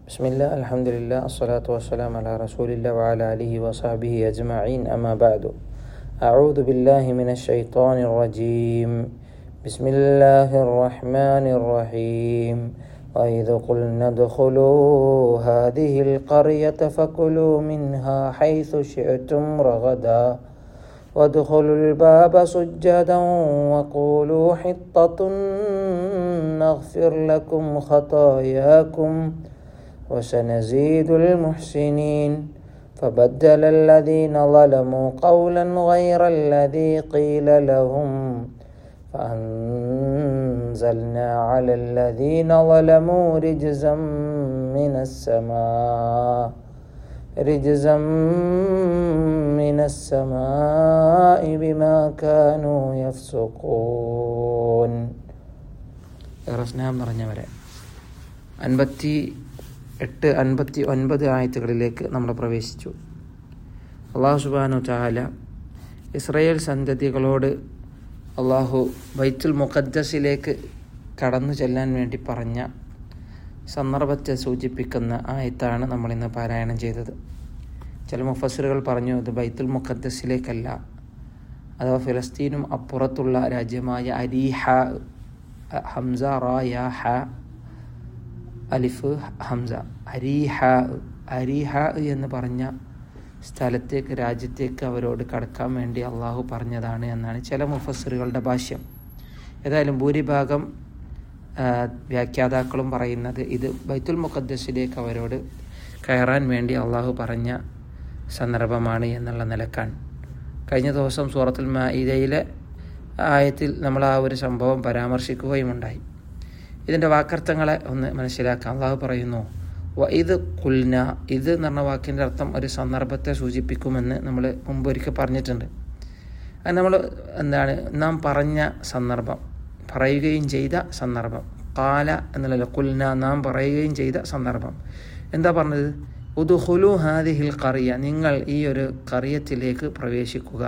بسم الله الحمد لله الصلاة والسلام على رسول الله وعلى آله وصحبه أجمعين أما بعد أعوذ بالله من الشيطان الرجيم بسم الله الرحمن الرحيم وإذ قلنا ادخلوا هذه القرية فكلوا منها حيث شئتم رغدا وادخلوا الباب سجدا وقولوا حطة نغفر لكم خطاياكم وسنزيد المحسنين فبدل الذين ظلموا قولا غير الذي قيل لهم فأنزلنا على الذين ظلموا رجزا من السماء رجزا من السماء بما كانوا يفسقون സ്നേഹം നിറഞ്ഞവരെ അൻപത്തി എട്ട് അൻപത്തി ഒൻപത് ആയത്തുകളിലേക്ക് നമ്മൾ പ്രവേശിച്ചു അള്ളാഹു സുബാനു ചാല ഇസ്രയേൽ സന്തതികളോട് അള്ളാഹു ബൈത്തുൽ മുഖദ്ദസിലേക്ക് കടന്നു ചെല്ലാൻ വേണ്ടി പറഞ്ഞ സന്ദർഭത്തെ സൂചിപ്പിക്കുന്ന ആയത്താണ് നമ്മളിന്ന് പാരായണം ചെയ്തത് ചില മുഫസറുകൾ പറഞ്ഞു അത് ബൈത്തുൽ മുഖദ്ദസിലേക്കല്ല അഥവാ ഫിലസ്തീനും അപ്പുറത്തുള്ള രാജ്യമായ അരീഹ ഹംസ റ യ ഹ അലിഫ് ഹംസ അരീഹ അരീഹ എന്ന് പറഞ്ഞ സ്ഥലത്തേക്ക് രാജ്യത്തേക്ക് അവരോട് കടക്കാൻ വേണ്ടി അള്ളാഹു പറഞ്ഞതാണ് എന്നാണ് ചില മുഫസറുകളുടെ ഭാഷ്യം ഏതായാലും ഭൂരിഭാഗം വ്യാഖ്യാതാക്കളും പറയുന്നത് ഇത് ബൈത്തുൽ മുഖദ്ദസിലേക്ക് അവരോട് കയറാൻ വേണ്ടി അള്ളാഹു പറഞ്ഞ സന്ദർഭമാണ് എന്നുള്ള നിലക്കാണ് കഴിഞ്ഞ ദിവസം സൂറത്തുൽ മായിദയിലെ ആയത്തിൽ നമ്മൾ ആ ഒരു സംഭവം പരാമർശിക്കുകയുമുണ്ടായി ഇതിൻ്റെ വാക്കർത്ഥങ്ങളെ ഒന്ന് മനസ്സിലാക്കാം അള്ളാഹു പറയുന്നു ഇത് കുൽന ഇത് എന്ന് പറഞ്ഞ വാക്കിൻ്റെ അർത്ഥം ഒരു സന്ദർഭത്തെ സൂചിപ്പിക്കുമെന്ന് നമ്മൾ മുമ്പ് ഒരിക്കൽ പറഞ്ഞിട്ടുണ്ട് അത് നമ്മൾ എന്താണ് നാം പറഞ്ഞ സന്ദർഭം പറയുകയും ചെയ്ത സന്ദർഭം കാല എന്നുള്ള കുൽന നാം പറയുകയും ചെയ്ത സന്ദർഭം എന്താ പറഞ്ഞത് ഉദുഹുലു ഹാദിഹിൽ കറിയ നിങ്ങൾ ഈ ഒരു കറിയത്തിലേക്ക് പ്രവേശിക്കുക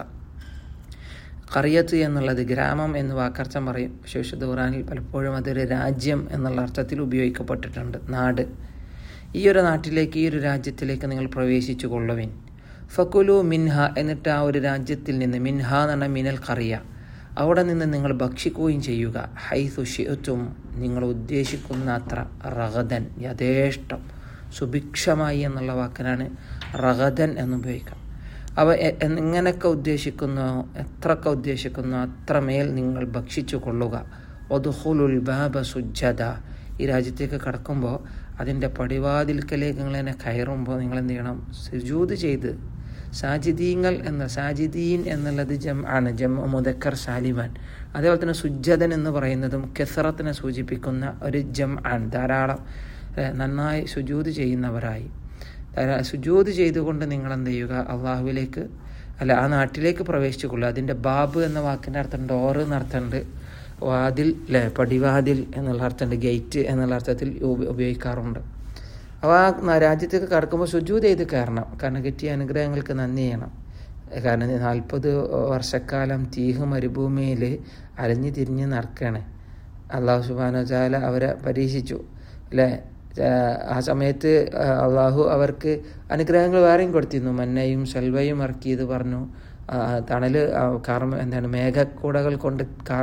കറിയത്ത് എന്നുള്ളത് ഗ്രാമം എന്ന് വാക്കർത്ഥം പറയും ശേഷ ഖുറാനിൽ പലപ്പോഴും അതൊരു രാജ്യം എന്നുള്ള അർത്ഥത്തിൽ ഉപയോഗിക്കപ്പെട്ടിട്ടുണ്ട് നാട് ഈ ഒരു നാട്ടിലേക്ക് ഈ ഒരു രാജ്യത്തിലേക്ക് നിങ്ങൾ പ്രവേശിച്ചു കൊള്ളുവിൻ ഫക്കുലു മിൻഹ എന്നിട്ട് ആ ഒരു രാജ്യത്തിൽ നിന്ന് മിൻഹ എന്ന് പറഞ്ഞാൽ മിനൽ കറിയ അവിടെ നിന്ന് നിങ്ങൾ ഭക്ഷിക്കുകയും ചെയ്യുക ഹൈ സുഷിത്തും നിങ്ങൾ ഉദ്ദേശിക്കുന്ന അത്ര റഹദൻ യഥേഷ്ടം സുഭിക്ഷമായി എന്നുള്ള വാക്കിനാണ് റഹദൻ എന്നുപയോഗിക്കുക അവ എങ്ങനെയൊക്കെ ഉദ്ദേശിക്കുന്നോ എത്രയൊക്കെ ഉദ്ദേശിക്കുന്നോ അത്രമേൽ നിങ്ങൾ ഭക്ഷിച്ചു കൊള്ളുക ഒതുഹുലുൽ ബാബ സുജത ഈ രാജ്യത്തേക്ക് കടക്കുമ്പോൾ അതിൻ്റെ പടിവാതിൽക്കലേക്ക് നിങ്ങൾ തന്നെ കയറുമ്പോൾ നിങ്ങൾ എന്ത് ചെയ്യണം സുജൂത് ചെയ്ത് സാജിദീങ്ങൾ എന്ന സാജിദീൻ എന്നുള്ളത് ജം ആണ് ജം മുദക്കർ സാലിമാൻ അതേപോലെ തന്നെ സുജദൻ എന്ന് പറയുന്നതും കെസറത്തിനെ സൂചിപ്പിക്കുന്ന ഒരു ജം ആണ് ധാരാളം നന്നായി സുജൂത് ചെയ്യുന്നവരായി സുജൂത് ചെയ്തുകൊണ്ട് നിങ്ങൾ എന്ത് ചെയ്യുക അള്ളാഹുവിലേക്ക് അല്ല ആ നാട്ടിലേക്ക് പ്രവേശിച്ചു കൊള്ളുക അതിൻ്റെ ബാബ് എന്ന വാക്കിൻ്റെ അർത്ഥം ഡോറ് എന്നർത്ഥമുണ്ട് വാതിൽ അല്ലേ പടിവാതിൽ എന്നുള്ള അർത്ഥമുണ്ട് ഗേറ്റ് എന്നുള്ള അർത്ഥത്തിൽ ഉപയോഗിക്കാറുണ്ട് അപ്പോൾ ആ രാജ്യത്തേക്ക് കടക്കുമ്പോൾ സുജൂത് ചെയ്ത് കയറണം കാരണം കിട്ടിയ അനുഗ്രഹങ്ങൾക്ക് നന്ദി ചെയ്യണം കാരണം നാൽപ്പത് വർഷക്കാലം തീഹ് മരുഭൂമിയിൽ അലഞ്ഞു തിരിഞ്ഞ് നടക്കുകയാണ് അള്ളാഹു സുബാന ചാല അവരെ പരീക്ഷിച്ചു അല്ലേ ആ സമയത്ത് അള്ളാഹു അവർക്ക് അനുഗ്രഹങ്ങൾ വേറെയും കൊടുത്തിരുന്നു മന്നയും സെൽവയും ഇറക്കിയത് പറഞ്ഞു തണൽ കാർമ എന്താണ് മേഘക്കൂടകൾ കൊണ്ട്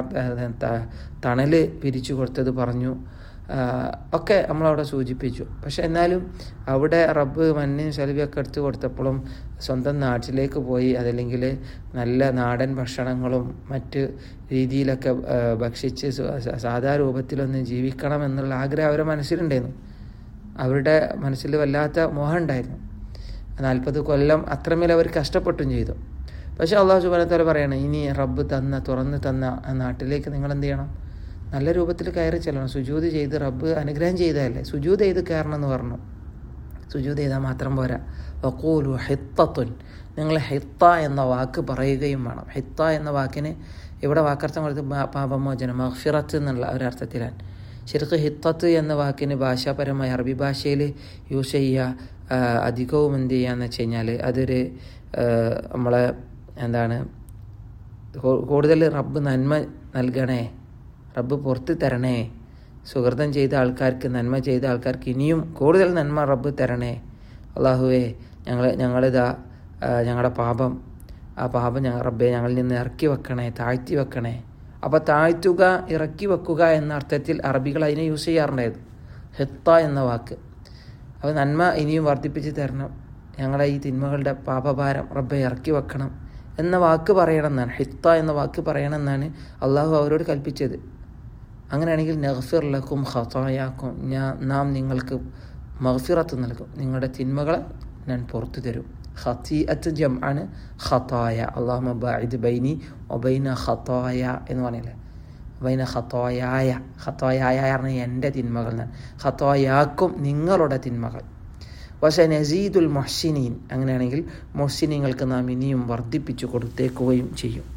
തണൽ പിരിച്ചു കൊടുത്തത് പറഞ്ഞു ഒക്കെ നമ്മളവിടെ സൂചിപ്പിച്ചു പക്ഷെ എന്നാലും അവിടെ റബ്ബ് മഞ്ഞയും സെൽവിയൊക്കെ എടുത്തു കൊടുത്തപ്പോഴും സ്വന്തം നാട്ടിലേക്ക് പോയി അതല്ലെങ്കിൽ നല്ല നാടൻ ഭക്ഷണങ്ങളും മറ്റ് രീതിയിലൊക്കെ ഭക്ഷിച്ച് സാധാ രൂപത്തിലൊന്ന് ജീവിക്കണം എന്നുള്ള ആഗ്രഹം അവരുടെ മനസ്സിലുണ്ടായിരുന്നു അവരുടെ മനസ്സിൽ വല്ലാത്ത മോഹം ഉണ്ടായിരുന്നു നാൽപ്പത് കൊല്ലം അത്രമേൽ അവർ കഷ്ടപ്പെട്ടും ചെയ്തു പക്ഷേ അള്ളാഹു സുബാനത്തോല പറയണം ഇനി റബ്ബ് തന്ന തുറന്ന് തന്ന ആ നാട്ടിലേക്ക് നിങ്ങൾ എന്ത് ചെയ്യണം നല്ല രൂപത്തിൽ കയറി ചെല്ലണം സുജൂത് ചെയ്ത് റബ്ബ് അനുഗ്രഹം ചെയ്തതല്ലേ സുജൂത് ചെയ്ത് കയറണം എന്ന് പറഞ്ഞു സുജൂത് ചെയ്താൽ മാത്രം പോരാ വക്കൂലു ഹിത്തത്തുൻ നിങ്ങൾ ഹിത്ത എന്ന വാക്ക് പറയുകയും വേണം ഹിത്ത എന്ന വാക്കിന് ഇവിടെ വാക്കർത്ഥം കൊടുത്ത് പാപമോചനം മഹ്ഫിറത്ത് എന്നുള്ള ഒരർത്ഥത്തിലാണ് ശരിക്കും ഹിത്തത്ത് എന്ന വാക്കിന് ഭാഷാപരമായി അറബി ഭാഷയിൽ യൂസ് ചെയ്യുക അധികവും എന്ത് ചെയ്യാന്ന് വെച്ച് കഴിഞ്ഞാൽ അതൊരു നമ്മളെ എന്താണ് കൂടുതൽ റബ്ബ് നന്മ നൽകണേ റബ്ബ് പുറത്ത് തരണേ സുഹൃതം ചെയ്ത ആൾക്കാർക്ക് നന്മ ചെയ്ത ആൾക്കാർക്ക് ഇനിയും കൂടുതൽ നന്മ റബ്ബ് തരണേ അള്ളാഹുവേ ഞങ്ങൾ ഞങ്ങളിതാ ഞങ്ങളുടെ പാപം ആ പാപം ഞങ്ങൾ റബ്ബെ ഞങ്ങളിൽ നിന്ന് ഇറക്കി വെക്കണേ താഴ്ത്തി വെക്കണേ അപ്പോൾ താഴ്ത്തുക ഇറക്കി വെക്കുക എന്ന അർത്ഥത്തിൽ അറബികൾ അതിനെ യൂസ് ചെയ്യാറുണ്ടായത് ഹെത്ത എന്ന വാക്ക് അപ്പോൾ നന്മ ഇനിയും വർദ്ധിപ്പിച്ച് തരണം ഞങ്ങളെ ഈ തിന്മകളുടെ പാപഭാരം റബ്ബെ ഇറക്കി വെക്കണം എന്ന വാക്ക് പറയണമെന്നാണ് ഹിത്ത എന്ന വാക്ക് പറയണമെന്നാണ് അള്ളാഹു അവരോട് കൽപ്പിച്ചത് അങ്ങനെയാണെങ്കിൽ നഗ്ഫിർ ലക്കും ഖത്തായാക്കും ഞാൻ നാം നിങ്ങൾക്ക് മഗ്ഫിറത്ത് നൽകും നിങ്ങളുടെ തിന്മകളെ ഞാൻ പുറത്തു തരും ഖത്തീഅത്ത് ജം ആണ് ഖത്തായ അള്ളാഹു ബാഇദ് ബൈനി ഒബൈന ഖത്തായ എന്ന് പറഞ്ഞില്ലേ ബൈന ഖത്തോയായ ഖത്തോയായ പറഞ്ഞ എൻ്റെ തിന്മകൾ ഞാൻ ഖത്തോയാക്കും നിങ്ങളുടെ തിന്മകൾ പക്ഷേ നസീദുൽ മൊഹ്സിനീൻ അങ്ങനെയാണെങ്കിൽ മൊഹ്സിനീങ്ങൾക്ക് നാം ഇനിയും വർദ്ധിപ്പിച്ചു കൊടുത്തേക്കുകയും ചെയ്യും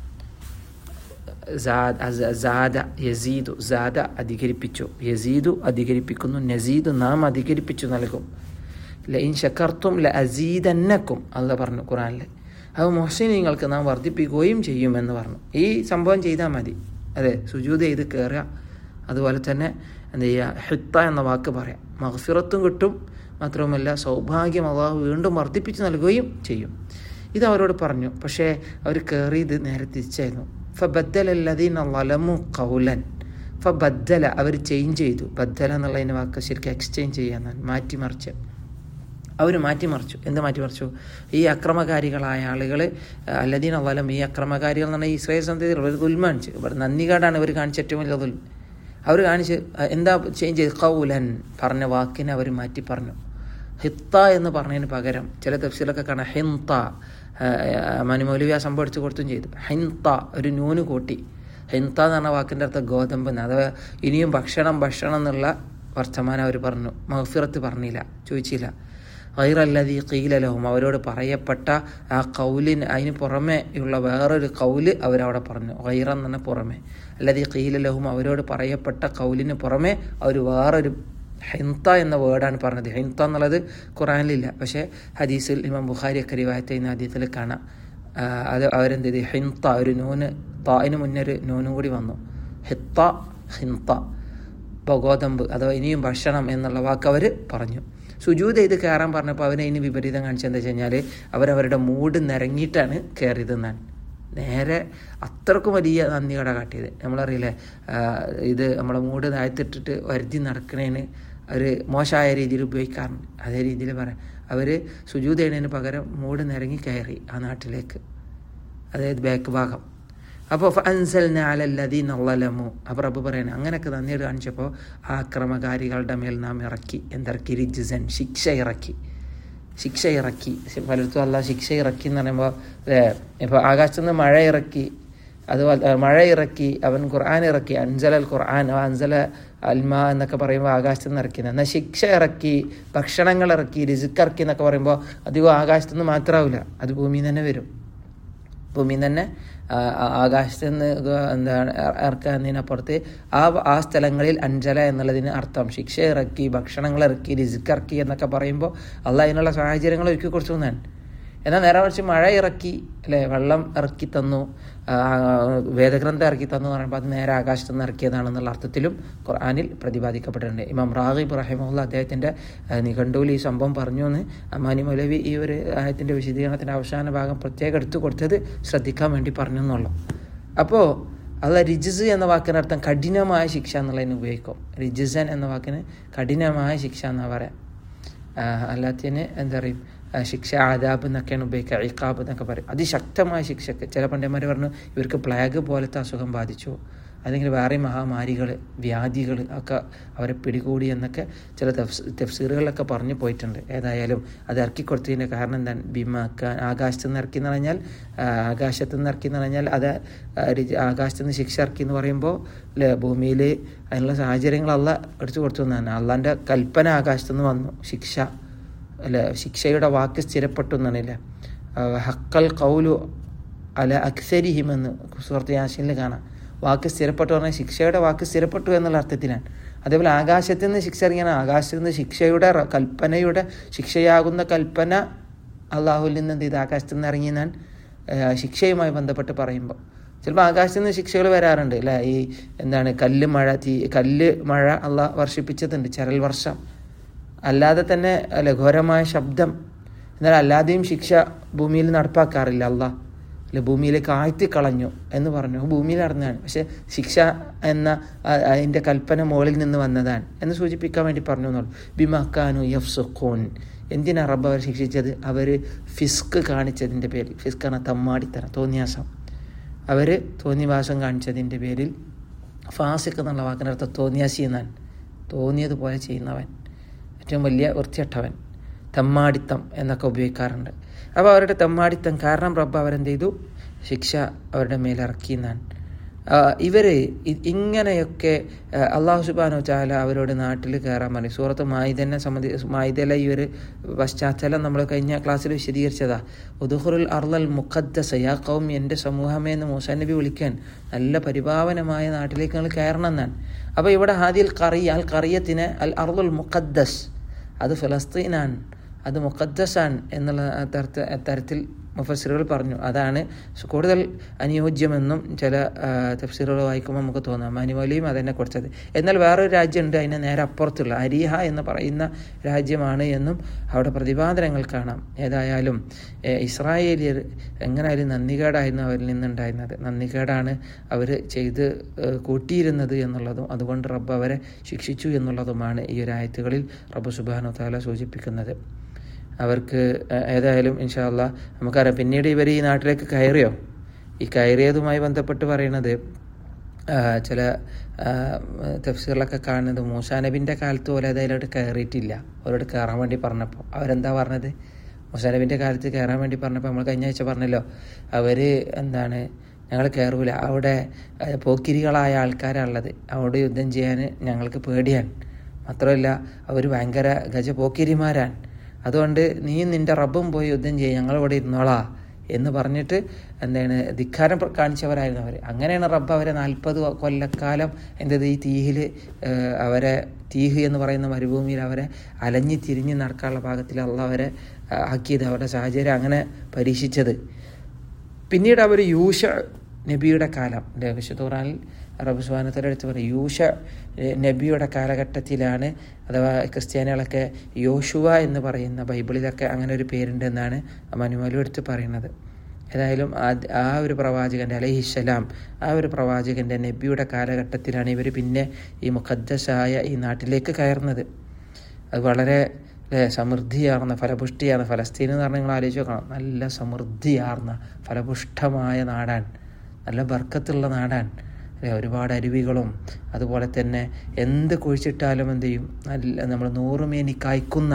സാദ യസീദു സാദ അധികരിപ്പിച്ചു യസീദു അധികരിപ്പിക്കുന്നു നസീദു നാം അധികരിപ്പിച്ചു നൽകും ലൈൻ ഷക്കർത്തും ല അസീദന്നക്കും അല്ല പറഞ്ഞു ഖുറാനിൽ അപ്പോൾ മൊഹ്സിനീങ്ങൾക്ക് നാം വർദ്ധിപ്പിക്കുകയും ചെയ്യുമെന്ന് പറഞ്ഞു ഈ സംഭവം ചെയ്താൽ മതി അതെ സുജൂത് ചെയ്ത് കയറുക അതുപോലെ തന്നെ എന്ത് ചെയ്യുക ഹിത്ത എന്ന വാക്ക് പറയാം മഹഫിറത്തും കിട്ടും മാത്രവുമല്ല സൗഭാഗ്യം അള്ളാഹു വീണ്ടും വർദ്ധിപ്പിച്ച് നൽകുകയും ചെയ്യും ഇത് അവരോട് പറഞ്ഞു പക്ഷേ അവർ കയറിയത് നേരെ തിരിച്ചായിരുന്നു ഫ ബദ്ദലല്ലതീൻ വലമു കൗലൻ ഫ ബദ്ദല അവർ ചേഞ്ച് ചെയ്തു ബദ്ദല എന്നുള്ളതിൻ്റെ വാക്ക് ശരിക്കും എക്സ്ചേഞ്ച് ചെയ്യാന്നാണ് മാറ്റിമറിച്ച് അവർ മാറ്റിമറിച്ചു എന്ത് മാറ്റിമറിച്ചു ഈ അക്രമകാരികളായ ആളുകൾ അല്ലദീൻ അവലം ഈ അക്രമകാരികൾ എന്ന് പറഞ്ഞാൽ ഇസ്രായേൽ സന്ധിയിൽ ഒരു ദുൽമ കാണിച്ചു ഇവിടെ നന്ദികാടാണ് ഇവർ കാണിച്ച ഏറ്റവും വലിയ ദുൽമ അവർ കാണിച്ച് എന്താ ചേഞ്ച് ചെയ്ത് കൗലൻ പറഞ്ഞ വാക്കിനെ അവർ മാറ്റി പറഞ്ഞു ഹിത്ത എന്ന് പറഞ്ഞതിന് പകരം ചില തഫ്സീലൊക്കെ കാണാം ഹിന്ത മനുമൗലവി ആ സംഭവം എടുത്ത് കൊടുത്തും ചെയ്തു ഹിന്ത ഒരു നൂന് കൂട്ടി ഹിന്ത എന്ന് പറഞ്ഞ വാക്കിൻ്റെ അർത്ഥം ഗോതമ്പ് അഥവാ ഇനിയും ഭക്ഷണം ഭക്ഷണം എന്നുള്ള വർത്തമാനം അവർ പറഞ്ഞു മഹഫിറത്ത് പറഞ്ഞില്ല ചോദിച്ചില്ല ഗൈറല്ലതി കീലലഹും അവരോട് പറയപ്പെട്ട ആ കൗലിന് അതിന് പുറമെ ഉള്ള വേറൊരു കൗല് അവരവിടെ പറഞ്ഞു ഗൈറ എന്ന് പറഞ്ഞ പുറമെ അല്ലതി കീലലഹും അവരോട് പറയപ്പെട്ട കൗലിന് പുറമെ അവർ വേറൊരു ഹിന്ത എന്ന വേർഡാണ് പറഞ്ഞത് ഹിന്ത എന്നുള്ളത് ഖുറാനിലില്ല പക്ഷേ ഹദീസിൽ ഇമാം ബുഖാരി ഒക്കെ റിവായത്ത് ചെയ്യുന്ന ആദ്യത്തിൽ കാണാം അത് അവരെന്ത് ചെയ്ത് ഹിന്ത ഒരു നൂന് തായിന് മുന്നേ ഒരു നൂനും കൂടി വന്നു ഹിത്ത ഹിന്ത ഇപ്പോൾ ഗോതമ്പ് അഥവാ ഇനിയും ഭക്ഷണം എന്നുള്ള വാക്ക് അവർ പറഞ്ഞു സുജൂത് ചെയ്ത് കയറാൻ പറഞ്ഞപ്പോൾ അവനെ ഇനി വിപരീതം കാണിച്ചെന്താ വെച്ച് കഴിഞ്ഞാൽ അവരവരുടെ മൂഡ് നിരങ്ങിയിട്ടാണ് കയറിയതെന്നാണ് നേരെ അത്രക്കും വലിയ നന്ദികട കാട്ടിയത് നമ്മളറിയില്ലേ ഇത് നമ്മളെ മൂഡ് താഴ്ത്തിട്ടിട്ട് വരുതി നടക്കണേന് ഒരു മോശമായ രീതിയിൽ ഉപയോഗിക്കാറുണ്ട് അതേ രീതിയിൽ പറയാം അവർ സുജൂത് ചെയ്യുന്നതിന് പകരം മൂഡ് നിരങ്ങി കയറി ആ നാട്ടിലേക്ക് അതായത് ബാക്ക് ഭാഗം അപ്പോൾ അൻസൽ നാലല്ലതീൻ അള്ളലമു അപ്പോൾ റബ്ബ് പറയണേ അങ്ങനെയൊക്കെ നന്ദിയോട് കാണിച്ചപ്പോൾ ആ അക്രമകാരികളുടെ മേൽ നാം ഇറക്കി എന്തിറക്കി റിജിസൻ ശിക്ഷ ഇറക്കി ശിക്ഷ ഇറക്കി പലർത്തും അല്ല ശിക്ഷ ഇറക്കി എന്ന് പറയുമ്പോൾ ഇപ്പോൾ ആകാശത്തു നിന്ന് മഴ ഇറക്കി അതുപോലെ മഴ ഇറക്കി അവൻ ഖുർആൻ ഇറക്കി അൻസൽ അൽ ഖുർആൻ അൻസല അൽമ എന്നൊക്കെ പറയുമ്പോൾ ആകാശത്തു നിന്ന് ഇറക്കി എന്നാൽ ശിക്ഷ ഇറക്കി ഭക്ഷണങ്ങൾ ഇറക്കി രിസുക്ക് ഇറക്കി എന്നൊക്കെ പറയുമ്പോൾ അധികം ആകാശത്തു നിന്ന് മാത്രമാവില്ല അത് ഭൂമിയിൽ തന്നെ വരും ഭൂമിയിൽ തന്നെ ആകാശത്ത് നിന്ന് എന്താണ് ഇറക്കുന്നതിനപ്പുറത്ത് ആ ആ സ്ഥലങ്ങളിൽ അഞ്ചല എന്നുള്ളതിന് അർത്ഥം ശിക്ഷ ഇറക്കി ഭക്ഷണങ്ങൾ ഇറക്കി രിസുക്ക് ഇറക്കി എന്നൊക്കെ പറയുമ്പോൾ അല്ല അതിനുള്ള സാഹചര്യങ്ങൾ ഒരുക്കി കൊടുത്തു എന്നാണ് എന്നാൽ നേരെ മറിച്ച് മഴ ഇറക്കി അല്ലേ വെള്ളം ഇറക്കി തന്നു വേദഗ്രന്ഥം ഇറക്കി തന്നു എന്ന് പറയുമ്പോൾ അത് നേരെ ആകാശത്ത് നിന്ന് ഇറക്കിയതാണെന്നുള്ള അർത്ഥത്തിലും ഖുർആാനിൽ പ്രതിപാദിക്കപ്പെട്ടിട്ടുണ്ട് ഇമാം റാഹിബ് റഹിമുള്ള അദ്ദേഹത്തിൻ്റെ നിഘണ്ടുവിൽ ഈ സംഭവം പറഞ്ഞു എന്ന് അമാനി മൗലവി ഈ ഒരു ആയത്തിൻ്റെ വിശദീകരണത്തിൻ്റെ അവസാന ഭാഗം പ്രത്യേകം എടുത്തു കൊടുത്തത് ശ്രദ്ധിക്കാൻ വേണ്ടി പറഞ്ഞു എന്നുള്ളൂ അപ്പോൾ അത് റിജിസ് എന്ന വാക്കിന് അർത്ഥം കഠിനമായ ശിക്ഷ എന്നുള്ളതിന് ഉപയോഗിക്കും റിജിസൻ എന്ന വാക്കിന് കഠിനമായ ശിക്ഷ എന്നാണ് പറയാം അല്ലാത്തതിന് എന്താ പറയും ശിക്ഷ ആദാബ് എന്നൊക്കെയാണ് ഉപയോഗിക്കുക ഇക്കാബ് എന്നൊക്കെ പറയും അതിശക്തമായ ശിക്ഷക്ക് ചില പണ്ഡിതന്മാർ പറഞ്ഞു ഇവർക്ക് പ്ലാഗ് പോലത്തെ അസുഖം ബാധിച്ചു അല്ലെങ്കിൽ വേറെ മഹാമാരികൾ വ്യാധികൾ ഒക്കെ അവരെ പിടികൂടി എന്നൊക്കെ ചില തെഫ്സീറുകളിലൊക്കെ പറഞ്ഞു പോയിട്ടുണ്ട് ഏതായാലും അത് ഇറക്കി കൊടുത്തതിൻ്റെ കാരണം എന്താണ് ബിമാക്കാൻ ആകാശത്ത് നിന്ന് ഇറക്കി എന്ന് പറഞ്ഞാൽ ആകാശത്ത് നിന്ന് ഇറക്കി എന്ന് പറഞ്ഞാൽ അത് ആകാശത്ത് നിന്ന് ശിക്ഷ ഇറക്കി എന്ന് പറയുമ്പോൾ അല്ലേ ഭൂമിയിൽ അതിനുള്ള സാഹചര്യങ്ങളല്ല എടുത്തു കൊടുത്തു എന്നാണ് അള്ളാൻ്റെ കൽപ്പന ആകാശത്തു നിന്ന് വന്നു ശിക്ഷ അല്ല ശിക്ഷയുടെ വാക്ക് സ്ഥിരപ്പെട്ടു എന്നാണില്ലേ ഹക്കൽ കൗലു അല അക്സരിഹിമെന്ന് സുഹൃത്ത് യാസിനിൽ കാണാം വാക്ക് സ്ഥിരപ്പെട്ടു പറഞ്ഞാൽ ശിക്ഷയുടെ വാക്ക് സ്ഥിരപ്പെട്ടു എന്നുള്ള അർത്ഥത്തിലാണ് അതേപോലെ ആകാശത്ത് നിന്ന് ശിക്ഷ ഇറങ്ങിയാണ് ആകാശത്ത് നിന്ന് ശിക്ഷയുടെ കൽപ്പനയുടെ ശിക്ഷയാകുന്ന കൽപ്പന അള്ളാഹുൽ നിന്ന് എന്ത് ചെയ്ത് ആകാശത്ത് നിന്ന് ഇറങ്ങി ഞാൻ ശിക്ഷയുമായി ബന്ധപ്പെട്ട് പറയുമ്പോൾ ചിലപ്പോൾ ആകാശത്ത് നിന്ന് ശിക്ഷകൾ വരാറുണ്ട് അല്ലേ ഈ എന്താണ് കല്ല് മഴ തീ കല്ല് മഴ അള്ള വർഷിപ്പിച്ചതുണ്ട് ചരൽ വർഷം അല്ലാതെ തന്നെ അല്ലെ ഘോരമായ ശബ്ദം എന്നാൽ അല്ലാതെയും ശിക്ഷ ഭൂമിയിൽ നടപ്പാക്കാറില്ല അല്ല അല്ലെ ഭൂമിയിലേക്ക് ആഴ്ത്തി കളഞ്ഞു എന്ന് പറഞ്ഞു ഭൂമിയിൽ നടന്നതാണ് പക്ഷെ ശിക്ഷ എന്ന അതിൻ്റെ കൽപ്പന മുകളിൽ നിന്ന് വന്നതാണ് എന്ന് സൂചിപ്പിക്കാൻ വേണ്ടി പറഞ്ഞു എന്നുള്ളൂ ബിമക്കാനു യഫ്സുഖോൻ എന്തിനാ റബ്ബ് അവർ ശിക്ഷിച്ചത് അവർ ഫിസ്ക് കാണിച്ചതിൻ്റെ പേരിൽ ഫിസ്ക് എന്ന തമ്മാടിത്തരം തോന്നിയാസം അവർ തോന്നിവാസം കാണിച്ചതിൻ്റെ പേരിൽ ഫാസിക് എന്നുള്ള വാക്കിനർത്ഥം തോന്നിയാസി എന്നാണ് തോന്നിയതുപോലെ ചെയ്യുന്നവൻ ഏറ്റവും വലിയ വൃത്തിയട്ടവൻ തെമ്മാടിത്തം എന്നൊക്കെ ഉപയോഗിക്കാറുണ്ട് അപ്പോൾ അവരുടെ തെമ്മാടിത്തം കാരണം റബ്ബ് അവരെന്ത് ചെയ്തു ശിക്ഷ അവരുടെ മേലിറക്കി എന്നാണ് ഇവർ ഇങ്ങനെയൊക്കെ അള്ളാഹു സുബാനു ചാല അവരോട് നാട്ടിൽ കയറാൻ പറഞ്ഞു സൂറത്ത് മായിദനെ സംബന്ധിച്ച് മായിദല ഈ ഒരു പശ്ചാത്തലം നമ്മൾ കഴിഞ്ഞ ക്ലാസ്സിൽ വിശദീകരിച്ചതാ ഉദുഹുറുൽ അർലൽ മുഖദ്ദസ് യാ കൗം എൻ്റെ സമൂഹമേ എന്ന് മൂസാ നബി വിളിക്കാൻ നല്ല പരിപാവനമായ നാട്ടിലേക്ക് നിങ്ങൾ കയറണം എന്നാണ് അപ്പോൾ ഇവിടെ ഹാദിൽ കറിയ അൽ കറിയത്തിന് അൽ അർലുൽ മുഖദ്ദസ് അത് ഫലസ്തീനാണ് അത് മുഖദ്ദസാൻ എന്നുള്ള തരത്തിൽ തരത്തിൽ മുഫസിറുകൾ പറഞ്ഞു അതാണ് കൂടുതൽ അനുയോജ്യമെന്നും ചില തഫ്സീറുകൾ വായിക്കുമ്പോൾ നമുക്ക് തോന്നാം മാനുവലിയും അതന്നെ കൊടുത്തത് എന്നാൽ വേറൊരു രാജ്യമുണ്ട് അതിന് നേരെ അപ്പുറത്തുള്ള അരിഹ എന്ന് പറയുന്ന രാജ്യമാണ് എന്നും അവിടെ പ്രതിപാദനങ്ങൾ കാണാം ഏതായാലും ഇസ്രായേലിയർ എങ്ങനെയായാലും നന്ദികേടായിരുന്നു അവരിൽ നിന്നുണ്ടായിരുന്നത് നന്ദികേടാണ് അവർ ചെയ്ത് കൂട്ടിയിരുന്നത് എന്നുള്ളതും അതുകൊണ്ട് റബ്ബ് അവരെ ശിക്ഷിച്ചു എന്നുള്ളതുമാണ് ഈ ഒരു ആയത്തുകളിൽ റബ്ബ് സുബാനു താല സൂചിപ്പിക്കുന്നത് അവർക്ക് ഏതായാലും ഇൻഷാല്ല നമുക്കറിയാം പിന്നീട് ഇവർ ഈ നാട്ടിലേക്ക് കയറിയോ ഈ കയറിയതുമായി ബന്ധപ്പെട്ട് പറയുന്നത് ചില തഫ്സീറിലൊക്കെ കാണുന്നത് മൂസാ നബിൻ്റെ കാലത്ത് പോലെ അതിലോട്ട് കയറിയിട്ടില്ല അവരോട് കയറാൻ വേണ്ടി പറഞ്ഞപ്പോൾ അവരെന്താ പറഞ്ഞത് മൂസാ നബിൻ്റെ കാലത്ത് കയറാൻ വേണ്ടി പറഞ്ഞപ്പോൾ നമ്മൾ കഴിഞ്ഞ ആഴ്ച പറഞ്ഞല്ലോ അവർ എന്താണ് ഞങ്ങൾ കയറൂല അവിടെ പോക്കിരികളായ ആൾക്കാരാണുള്ളത് അവിടെ യുദ്ധം ചെയ്യാൻ ഞങ്ങൾക്ക് പേടിയാണ് മാത്രമല്ല അവർ ഭയങ്കര ഗജ പോക്കിരിമാരാണ് അതുകൊണ്ട് നീയും നിന്റെ റബ്ബും പോയി യുദ്ധം ചെയ്യും ഞങ്ങളിവിടെ ഇരുന്നോളാ എന്ന് പറഞ്ഞിട്ട് എന്താണ് ധിക്കാരം കാണിച്ചവരായിരുന്നു അവർ അങ്ങനെയാണ് റബ്ബ് അവരെ നാൽപ്പത് കൊല്ലക്കാലം എന്തത് ഈ തീഹിൽ അവരെ തീഹ് എന്ന് പറയുന്ന മരുഭൂമിയിൽ അവരെ അലഞ്ഞി തിരിഞ്ഞ് നടക്കാനുള്ള ഭാഗത്തിൽ അള്ള അവരെ ആക്കിയത് അവരുടെ സാഹചര്യം അങ്ങനെ പരീക്ഷിച്ചത് പിന്നീട് അവർ യൂഷ നബിയുടെ കാലം വിശുദ്ധ ഖുറാനിൽ റബ്ബ് സുബാനത്തോടെ എടുത്ത് പറയും യൂഷ നബിയുടെ കാലഘട്ടത്തിലാണ് അഥവാ ക്രിസ്ത്യാനികളൊക്കെ യോശുവ എന്ന് പറയുന്ന ബൈബിളിലൊക്കെ അങ്ങനെ ഒരു പേരുണ്ട് എന്നാണ് മനുമലു എടുത്ത് പറയുന്നത് ഏതായാലും ആ ഒരു പ്രവാചകൻ്റെ അലഹിസ്സലാം ആ ഒരു പ്രവാചകൻ്റെ നബിയുടെ കാലഘട്ടത്തിലാണ് ഇവർ പിന്നെ ഈ മുഖദ്ദസായ ഈ നാട്ടിലേക്ക് കയറുന്നത് അത് വളരെ അല്ലേ സമൃദ്ധിയാർന്ന ഫലപുഷ്ടിയാർന്ന ഫലസ്തീൻ എന്ന് പറഞ്ഞാൽ നിങ്ങൾ ആലോചിച്ച് നോക്കണം നല്ല സമൃദ്ധിയാർന്ന ഫലപുഷ്ടമായ നാടാണ് നല്ല ബർക്കത്തുള്ള നാടാണ് അല്ലെ ഒരുപാട് അരുവികളും അതുപോലെ തന്നെ എന്ത് കുഴിച്ചിട്ടാലും എന്ത് ചെയ്യും നല്ല നമ്മൾ നൂറുമേനി കായ്ക്കുന്ന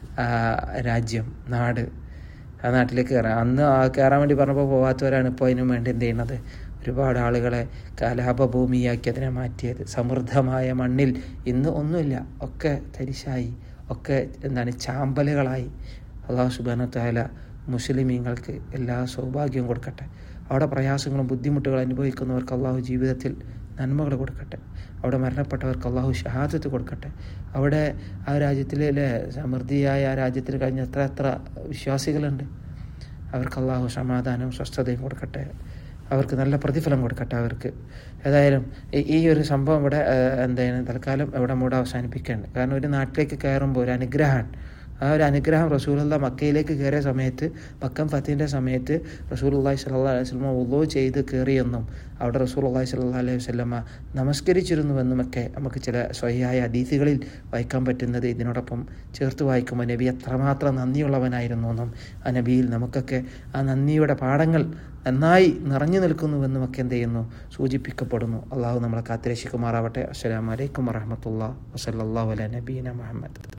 രാജ്യം നാട് ആ നാട്ടിലേക്ക് കയറാം അന്ന് കയറാൻ വേണ്ടി പറഞ്ഞപ്പോൾ പോകാത്തവരാണ് ഇപ്പോൾ അതിനു വേണ്ടി എന്ത് ചെയ്യുന്നത് ഒരുപാട് ആളുകളെ കലാപഭൂമിയാക്കി അതിനെ മാറ്റിയത് സമൃദ്ധമായ മണ്ണിൽ ഇന്ന് ഒന്നുമില്ല ഒക്കെ തരിശായി ഒക്കെ എന്താണ് ചാമ്പലുകളായി അള്ളാഹു സുബാന താല മുസ്ലിമീങ്ങൾക്ക് എല്ലാ സൗഭാഗ്യവും കൊടുക്കട്ടെ അവിടെ പ്രയാസങ്ങളും ബുദ്ധിമുട്ടുകളും അനുഭവിക്കുന്നവർക്ക് അള്ളാഹു ജീവിതത്തിൽ നന്മകൾ കൊടുക്കട്ടെ അവിടെ മരണപ്പെട്ടവർക്ക് അള്ളാഹു ഷഹാദത്ത് കൊടുക്കട്ടെ അവിടെ ആ രാജ്യത്തിലെ സമൃദ്ധിയായ ആ രാജ്യത്തിൽ കഴിഞ്ഞ എത്ര എത്ര വിശ്വാസികളുണ്ട് അവർക്ക് അള്ളാഹു സമാധാനവും സ്വസ്ഥതയും കൊടുക്കട്ടെ അവർക്ക് നല്ല പ്രതിഫലം കൊടുക്കട്ടെ അവർക്ക് ഏതായാലും ഈ ഒരു സംഭവം ഇവിടെ എന്താണ് തൽക്കാലം ഇവിടെ മൂടെ അവസാനിപ്പിക്കേണ്ടത് കാരണം ഒരു നാട്ടിലേക്ക് കയറുമ്പോൾ ഒരു അനുഗ്രഹമാണ് ആ ഒരു അനുഗ്രഹം റസൂലുള്ള മക്കയിലേക്ക് കയറിയ സമയത്ത് മക്കം ഫത്തിൻ്റെ സമയത്ത് റസൂൽ അള്ളാഹി സ്വല്ലാ അലൈഹി സ്വലമ ഉള്ളോ ചെയ്ത് കയറിയെന്നും അവിടെ റസൂൽ അള്ളാഹി സ്വല്ലാ അലൈഹി വല്ലമ നമസ്കരിച്ചിരുന്നുവെന്നുമൊക്കെ നമുക്ക് ചില സ്വയായ അതീതികളിൽ വായിക്കാൻ പറ്റുന്നത് ഇതിനോടൊപ്പം ചേർത്ത് വായിക്കുമ്പോൾ നബി എത്രമാത്രം നന്ദിയുള്ളവനായിരുന്നു എന്നും ആ നബിയിൽ നമുക്കൊക്കെ ആ നന്ദിയുടെ പാഠങ്ങൾ നന്നായി നിറഞ്ഞു നിൽക്കുന്നുവെന്നുമൊക്കെ എന്ത് ചെയ്യുന്നു സൂചിപ്പിക്കപ്പെടുന്നു അള്ളാഹു നമ്മളെ കാത്തിരക്ഷിക്കുമാറാവട്ടെ അസ്സലാമലൈക്കും വറഹമത്തുള്ള വസല്ലാ അല നബീന മുഹമ്മദ്